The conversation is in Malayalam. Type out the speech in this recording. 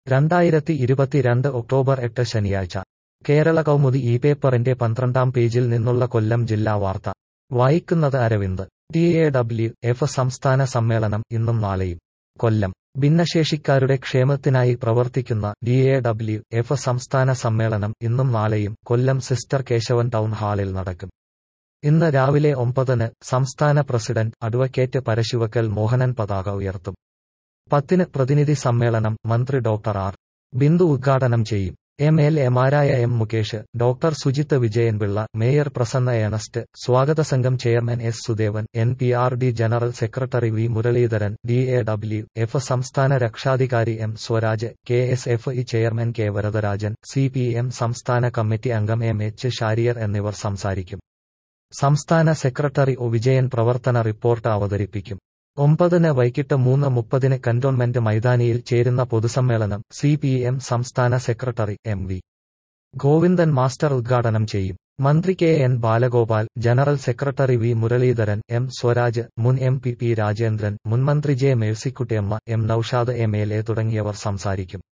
രണ്ടായിരത്തി ഇരുപത്തിരണ്ട് ഒക്ടോബർ എട്ട് ശനിയാഴ്ച കേരള കൗമുദി ഈ പേപ്പറിന്റെ പന്ത്രണ്ടാം പേജിൽ നിന്നുള്ള കൊല്ലം ജില്ലാ വാർത്ത വായിക്കുന്നത് Aravind T A W F സംസ്ഥാന സമ്മേളനം ഇന്നും നാളെയും കൊല്ലം ഭിന്നശേഷിക്കാരുടെ ക്ഷേമത്തിനായി പ്രവർത്തിക്കുന്ന ഡി എ ഡബ്ല്യു എഫ് സംസ്ഥാന സമ്മേളനം ഇന്നും നാളെയും കൊല്ലം സിസ്റ്റർ കേശവൻ ടൗൺ ഹാളിൽ നടക്കും ഇന്ന് രാവിലെ ഒമ്പതിന് സംസ്ഥാന പ്രസിഡന്റ് അഡ്വക്കേറ്റ് പരശുവക്കൽ മോഹനൻ പതാക ഉയർത്തും പത്തിന് പ്രതിനിധി സമ്മേളനം മന്ത്രി ഡോക്ടർ ആർ ബിന്ദു ഉദ്ഘാടനം ചെയ്യും എം എൽ എമാരായ M Mukesh doctor Sujith Vijayanpillai mayor Prasanna Earnest സ്വാഗത സംഘം chairman S Sudevan N P R D general secretary V Muraleedharan D A W F സംസ്ഥാന രക്ഷാധികാരി M Swaraj K S F E chairman K Varadarajan C P M സംസ്ഥാന കമ്മിറ്റി അംഗം എം എച്ച് ഷാരിയർ എന്നിവർ സംസാരിക്കും സംസ്ഥാന സെക്രട്ടറി ഒ വിജയൻ പ്രവർത്തന റിപ്പോർട്ട് അവതരിപ്പിക്കും ഒമ്പതിന് വൈകിട്ട് മൂന്ന് മുപ്പതിന് കന്റോൺമെന്റ് മൈതാനിയിൽ ചേരുന്ന പൊതുസമ്മേളനം സി പി എം സംസ്ഥാന secretary M V Govindan master ഉദ്ഘാടനം ചെയ്യും മന്ത്രി K N Balagopal general secretary V Muraleedharan M Swaraj മുൻ എം പി പി രാജേന്ദ്രൻ മുൻമന്ത്രി J Mercykuttyamma M Noushad M L A തുടങ്ങിയവർ സംസാരിക്കും